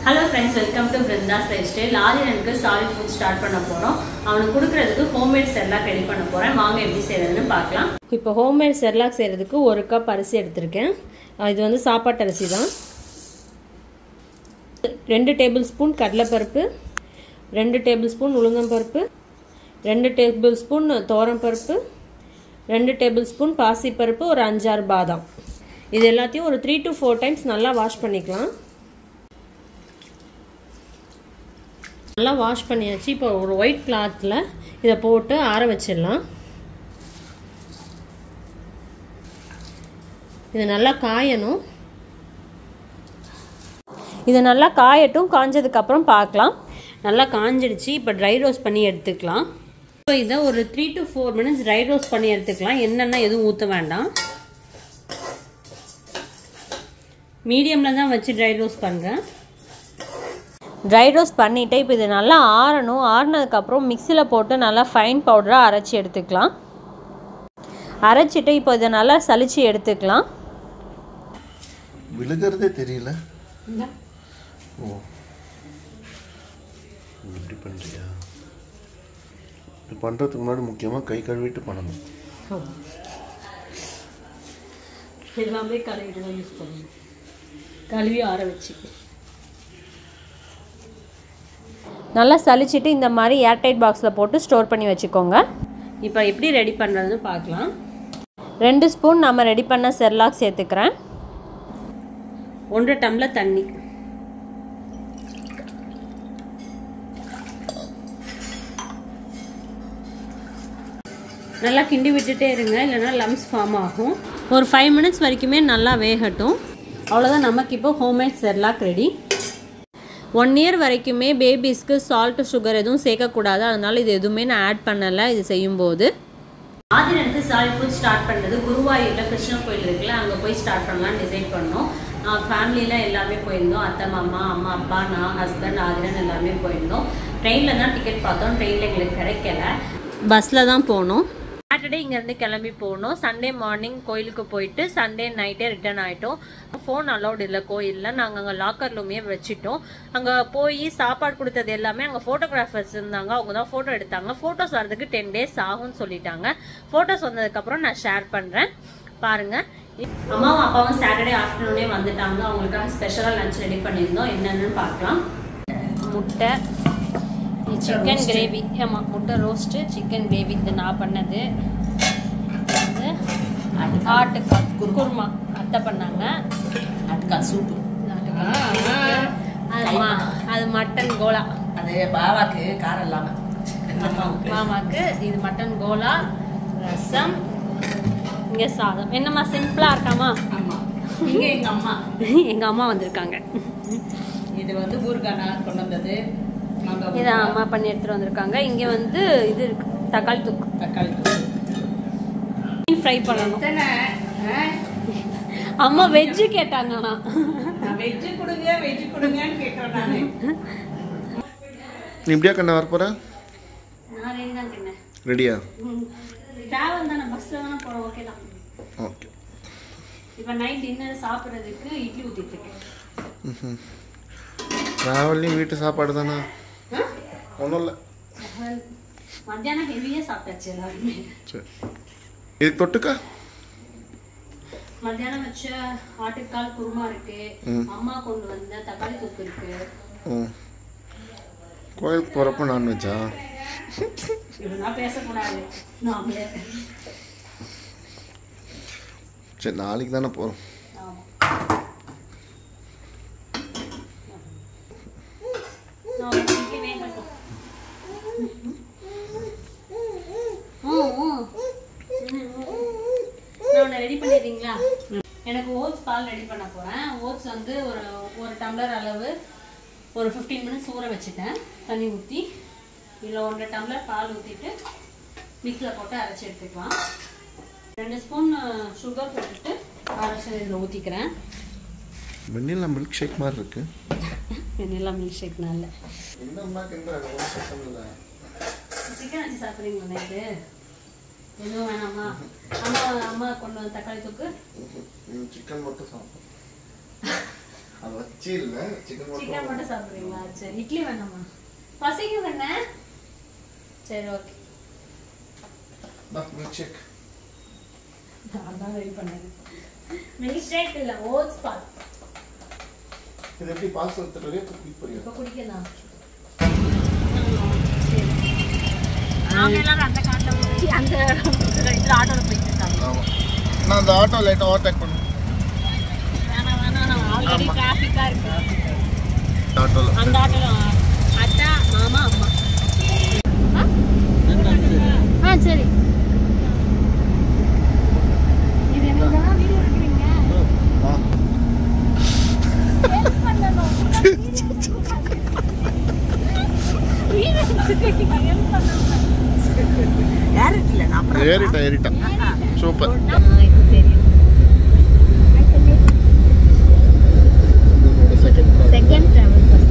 Hello friends welcome to Brindha's life style ஆதிரனுக்கு solid food start பண்ண போகிறோம் அவனுக்கு கொடுக்கறதுக்கு ஹோம்மேட் செர்லாக் ரெடி பண்ண போகிறேன் வாங்க எப்படி செய்யறதுன்னு பார்க்கலாம் இப்போ ஹோம்மேட் செர்லாக் செய்கிறதுக்கு ஒரு கப் அரிசி எடுத்திருக்கேன் அஹ் இது வந்து சாப்பாட்டு அரிசி தான் ரெண்டு டேபிள் ஸ்பூன் கடலைப்பருப்பு ரெண்டு டேபிள் ஸ்பூன் உளுந்தம்பருப்பு ரெண்டு டேபிள் ஸ்பூன் பருப்பு ரெண்டு டேபிள் ஸ்பூன் பாசிப்பருப்பு ஒரு அஞ்சாறு பாதாம் இது எல்லாத்தையும் ஒரு த்ரீ டு ஃபோர் டைம்ஸ் நல்லா வாஷ் பண்ணிக்கலாம் நல்லா வாஷ் பண்ணியாச்சு இப்போ ஒரு ஒயிட் கிளாத்தில் இதை போட்டு ஆற வச்சிடலாம் இது நல்லா காயணும் இது நல்லா காயட்டும் காஞ்சதுக்கப்புறம் பார்க்கலாம் நல்லா காஞ்சிடுச்சு இப்போ ட்ரை ரோஸ்ட் பண்ணி எடுத்துக்கலாம் இப்போ இதை ஒரு three to four minutes dry roast பண்ணி எடுத்துக்கலாம் என்னென்ன எதுவும் ஊற்ற வேண்டாம் மீடியமில் தான் வச்சு ட்ரை ரோஸ்ட் பண்ணுறேன் ட்ரை ரோஸ்ட் பண்ணிவிட்டு இப்போ இது நல்லா ஆறணும் ஆறினதுக்கப்புறம் மிக்சியில் போட்டு நல்லா ஃபைன் பவுடராக அரைச்சி எடுத்துக்கலாம் அரைச்சிட்டு இப்போ இதை நல்லா சலிச்சு எடுத்துக்கலாம் விழுகிறதே தெரியல ஓ இப்படி பண்ணுறியா இது பண்ணுறதுக்கு முன்னாடி முக்கியமாக கை கழுவிட்டு பண்ணணும் எல்லாமே கழுவிட்டு தான் யூஸ் பண்ணணும் கழுவி ஆற வச்சு நல்லா சலிச்சிட்டு இந்த மாதிரி ஏர்டைட் பாக்ஸில் போட்டு ஸ்டோர் பண்ணி வச்சுக்கோங்க இப்போ எப்படி ரெடி பண்ணுறதுன்னு பார்க்கலாம் ரெண்டு ஸ்பூன் நம்ம ரெடி பண்ண செர்லாக் சேர்த்துக்கிறேன் ஒன்றரை டம்ளர் தண்ணி நல்லா கிண்டி விட்டுட்டே இருங்க இல்லைன்னா லம்ஸ் ஃபார்ம் ஆகும் ஒரு ஃபைவ் மினிட்ஸ் வரைக்குமே நல்லா வேகட்டும் அவ்வளோதான் நமக்கு இப்போ homemade Cerelac ready one year வரைக்குமே பேபிஸ்க்கு சால்ட் சுகர் எதுவும் சேர்க்கக்கூடாது அதனால இது எதுவுமே நான் ஆட் பண்ணலை இது செய்யும்போது ஆதிரனுக்கு சாலிட் ஃபுட் ஸ்டார்ட் பண்ணுறது குருவாயூரில் கிருஷ்ண கோயில் இருக்குல்ல அங்கே போய் ஸ்டார்ட் பண்ணலாம்னு டிசைட் பண்ணோம் ஃபேமிலியில் எல்லாமே போயிருந்தோம் அத்தை மாமா அம்மா அப்பா நான் ஹஸ்பண்ட் ஆதிரன் எல்லாமே போயிருந்தோம் ட்ரெயினில் தான் டிக்கெட் பார்த்தோம் ட்ரெயினில் எங்களுக்கு கிடைக்கல பஸ்ஸில் தான் போனோம் சாட்டர்டே இங்கேருந்து கிளம்பி போனோம் சண்டே மார்னிங் கோயிலுக்கு போயிட்டு சண்டே நைட்டே ரிட்டர்ன் ஆகிட்டோம் ஃபோன் அலௌட் இல்லை கோயிலில் நாங்கள் அங்கே லாக்கர் ரூமே வச்சுட்டோம் அங்கே போய் சாப்பாடு கொடுத்தது எல்லாமே அங்கே ஃபோட்டோகிராஃபர்ஸ் இருந்தாங்க அவங்க தான் ஃபோட்டோ எடுத்தாங்க ஃபோட்டோஸ் வரதுக்கு டென் டேஸ் ஆகும்னு சொல்லிட்டாங்க ஃபோட்டோஸ் வந்ததுக்கப்புறம் நான் ஷேர் பண்ணுறேன் பாருங்க அம்மாவும் அப்பாவும் சாட்டர்டே ஆஃப்டர்நூனே வந்துட்டாங்க அவங்களுக்காக ஸ்பெஷலாக லஞ்ச் ரெடி பண்ணியிருந்தோம் என்னென்னு பார்க்கலாம் முட்டை சிக்கன் கிரேவி ஆமாம் முட்டை ரோஸ்ட்டு சிக்கன் கிரேவி இது நான் பண்ணது இது வந்து ஆட்டுக்கால் குருமா அத்தை பண்ணாங்க அட்டுக்கால் சூப்பு அது மா- அது மட்டன் கோலா அது பாவாக்கு காரம் இல்லாம மாமாக்கு இது மட்டன் கோலா ரசம் இங்கே சாதம் என்னம்மா சிம்பிளாக இருக்காமா ஆமா இங்க எங்க அம்மா எங்கள் அம்மா வந்திருக்காங்க இது வந்து ஊர்கானா கொண்டு வந்தது நாங்க இதை அம்மா பண்ணி எடுத்துகிட்டு வந்திருக்காங்க இங்கே வந்து இது இருக்கு தக்காளி தொக்கு தக்காளி தூள். மீன் ஃப்ரை பண்ணணும் எத்தனை ஆ? அம்மா வெஜ்ஜு கேட்டாங்கண்ணா நான் வெஜ்ஜு கொடுங்க வெஜ்ஜு கொடுங்கன்னு கேட்குறேன் நானு நீ இப்படியா கண்ணா வரப்போற நான் ரெடி தான் கிண்ணேன் ரெடியா ட்ராவல் தானே பஸ்ஸில் தானே போகிறோம் ஓகே தான் ஓகே இப்போ நைட் டின்னர் சாப்பிட்றதுக்கு இட்லி ஊற்றிட்டு இருக்கேன் ட்ராவல்லையும் வீட்டு சாப்பாடு தானே ஒன்றும் இல்லை மத்தியானம் ஹெவியாக சாப்பிட்டாச்சு எல்லாருமே சரி இதுக்கு தொட்டுக்கா மத்தியானம் வச்ச ஆட்டுக்கால் குருமா இருக்கு அம்மா கொண்டு வந்த தக்காளி தொக்கு இருக்கு ம் கோயிலுக்கு போகிறப்ப நான்வெஜ்ஜா இதெல்லாம் பேசக்கூடாது நாமளே சரி நாளைக்கு தானே போகிறோம் ஆமா நான் இட்லி வேகட்டும் ம், ம். நான் உன்னை ரெடி பண்ணிடுறீங்களா எனக்கு ஓட்ஸ் பால் ரெடி பண்ண போகிறேன் ஓட்ஸ் வந்து ஒரு ஒரு டம்ளர் அளவு ஒரு ஃபிஃப்டீன் மினிட்ஸ் ஊற வச்சுட்டேன் தண்ணி ஊற்றி இதில் ஒன்றரை டம்ளர் பால் ஊற்றிட்டு மிக்ஸில் போட்டு அரைச்சி எடுத்துக்கலாம் ரெண்டு ஸ்பூன் சுகர் போட்டுட்டு அரைச்சி இதில் ஊற்றிக்கிறேன் வெண்ணிலா மில்க் ஷேக் மாதிரி இருக்கு வெண்ணிலா மில்க் ஷேக்னால சிக்கன் வச்சு சாப்பிட்றீங்களா நைட்டு எதுவும் வேணாமா அம்மா அம்மா கொண்டு வந்த தக்காளி தொக்கு சிக்கன் மட்டும் சாப்பிடும் அது வச்சு இல்லை சிக்கன் சிக்கன் மட்டும் சாப்பிடுறீங்களா சரி இட்லி வேணாமா பசிக்கு வேண சரி ஓகே மில்க் ஷேக் நான் தான் ரெடி பண்ணது மில்க் ஷேக் இல்லை ஓட்ஸ் பால் இது எப்படி பாஸ் எடுத்துட்டு குடிக்க போறியா இப்போ குடிக்கலாம் நாங்கள் எல்லாரும் அந்த காட்டில் அந்த இதில் ஆட்டோவில் போயிட்டு இருக்காங்க ஆமாம் நான் அந்த ஆட்டோ லைட்டாக ஓவர்டேக் பண்ணேன் வேணாம் வேணாம் நான் ஆல்ரெடி டிராஃபிக்காக இருக்கு ஆட்டோவில் அந்த ஆட்டோவில் அத்தா மாமா அம்மா ஆ சரி இது என்ன வீடியோ எடுக்கிறீங்க ஆ ஏறிட்டேன் ஏறிட்டேன் சூப்பர் இது தெரியும் செகண்ட் செகண்ட் ட்ராவல் பஸ்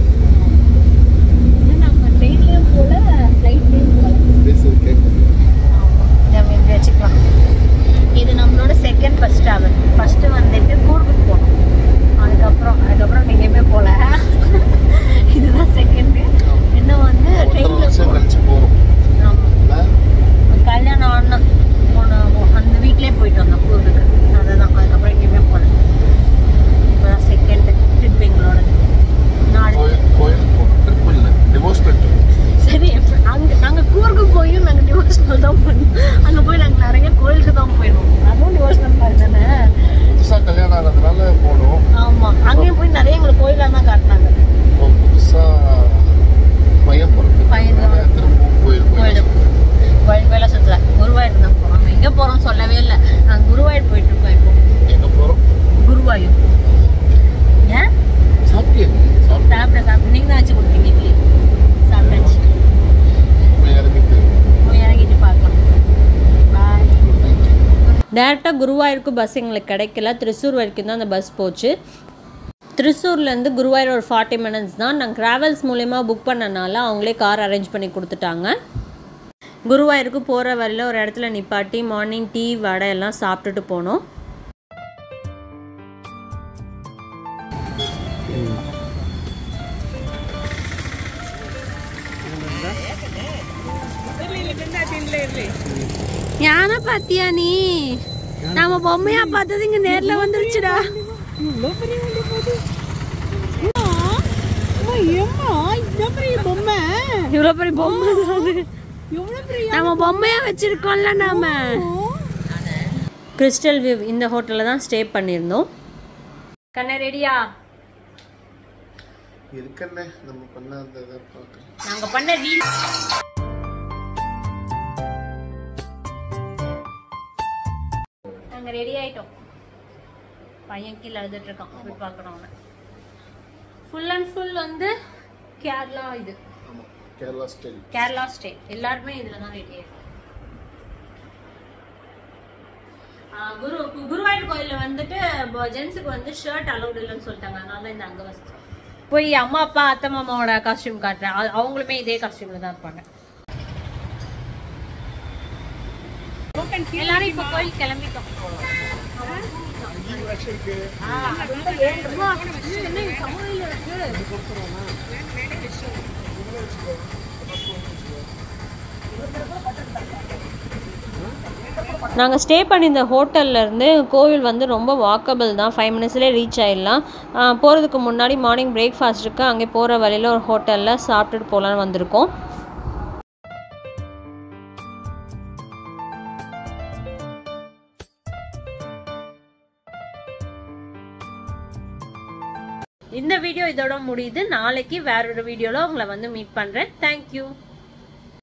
நம்ம ட்ரெயின்லேயும் போல ஃப்ளைட்லேயும் போல பேசுறது கேட்கும் நம்ம இப்படி வச்சுக்கலாம் இது நம்மளோட செகண்ட் ஃபர்ஸ்ட் ட்ராவல் ஃபர்ஸ்ட் வந்துட்டு கூர்குக்கு போனோம் அதுக்கப்புறம் அதுக்கப்புறம் எங்கேயுமே போகல இதுதான் செகண்டு இன்னும் வந்து ஒன்றரை ட்ரெயினில் வருஷம் கழிச்சு போகிறோம் கல்யாணம் ஆன போன அந்த வீட்லேயே போயிட்டு வந்தோம் கூர்குக்கு அதுதான் அதுக்கப்புறம் எங்கேயுமே போகல இப்போதான் செகண்ட் ட்ரிப் எங்களோட நாலு கோயில் கோயிலுக்கு போகிறோம் ட்ரிப் இல்லை டிவோர்ஸ் பண்ணிட்டு சரி அங்கே நாங்கள் கூர்க்கு போயும் நாங்கள் டிவோஷனல் தான் பண்ணோம் அங்கே போய் நாங்கள் நிறைய கோயிலுக்கு தான் போயிடுவோம் அதுவும் டிவோஷனல் மாதிரி தானே புதுசாக கல்யாணம் ஆனதுனால போனோம் ஆமாம் அங்கேயும் போய் நிறைய எங்களுக்கு கோயிலாக தான் காட்டினாங்க இப்போ புதுசாக பையன் பிறகு பையன் திரும்ப கோயில் கோயில் கோயில் கோயில் கோயிலாக சுற்றல குருவாயூர் தான் போகிறோம் நம்ம எங்கே போகிறோம் சொல்லவே இல்லை நாங்கள் குருவாயூர் போயிட்டு இருக்கோம் இப்போ எங்கே போகிறோம் குருவாயூர் ஏன் சாப்பிட்டியா நீ? சாப்பிட்டு சாப்பிட சாப்பிட நீங்கள் தான் வச்சு கொடுத்தீங்க இட்லி சாப்பிட்டாச்சு போய் இறங்கிட்டு போய் இறங்கிட்டு பார்க்கலாம் பாய் டேரெக்டாக குருவாயூருக்கு பஸ் எங்களுக்கு கிடைக்கல திருச்சூர் வரைக்கும் தான் அந்த பஸ் போச்சு திருச்சூர்லேருந்து குருவாயூர் ஒரு ஃபார்ட்டி மினிட்ஸ் தான் நாங்கள் ட்ராவல்ஸ் மூலயமா புக் பண்ணனால அவங்களே கார் அரேஞ்ச் பண்ணி கொடுத்துட்டாங்க குருவாயூருக்கு போகிற வழியில் ஒரு இடத்துல நிப்பாட்டி மார்னிங் டீ வடை எல்லாம் சாப்பிட்டுட்டு போனோம் யானை பாத்தியா நீ நாம பொம்மையா பார்த்தது இங்க நேர்ல வந்துருச்சுடா இவ்வளவு பெரிய பொம்மை தான் அது. நம்ம பொம்மையா வச்சிருக்கோம்ல நாம கிறிஸ்டல் விவ் இந்த ஹோட்டல்ல தான் ஸ்டே பண்ணியிருந்தோம் கண்ண ரெடியா இருக்கண்ணே நம்ம பண்ண அந்த இதை பார்க்குறேன் நாங்க பண்ண ரீல் நாங்க ரெடி ஆயிட்டோம் பையன் கீழே அழுதுட்டு இருக்கான் போய் பார்க்கணும் அவனை ஃபுல் அண்ட் ஃபுல் வந்து கேரளா இது ஆமாம் கேரளா ஸ்டைல் கேரளா ஸ்டே எல்லாருமே இதுல தான் ரெடி ஆயிடும் குரு குருவாயூர் கோயில்ல வந்துட்டு ஜென்ஸுக்கு வந்து ஷர்ட் அலௌட் இல்லைன்னு சொல்லிட்டாங்க அதனால தான் இந்த அங்க வச்சு போய் அம்மா அப்பா அத்தை மாமாவோட காஸ்டியூம் காட்டுறேன் அது- அவங்களுமே இதே காஸ்டியூம்ல தான் இருப்பாங்க எல்லாரும் இப்ப கோயில் கிளம்பிட்டோம் ஆ, ரொம்ப ஏறுமா. என்ன இது சமையல்ல இருக்கு? நாங்கள் ஸ்டே பண்ணியிருந்த ஹோட்டல்ல இருந்து கோவில் வந்து ரொம்ப வாக்கபிள் தான் ஃபைவ் மினிட்ஸ்லேயே ரீச் ஆயிடலாம் போகிறதுக்கு முன்னாடி மார்னிங் பிரேக்ஃபாஸ்ட் இருக்குது அங்கே போகிற வழியில் ஒரு ஹோட்டலில் சாப்பிட்டுட்டு போகலான்னு வந்திருக்கோம் இந்த வீடியோ இதோட முடியுது நாளைக்கு வேற ஒரு வீடியோவில் உங்களை வந்து மீட் பண்ணுறேன் தேங்க்யூ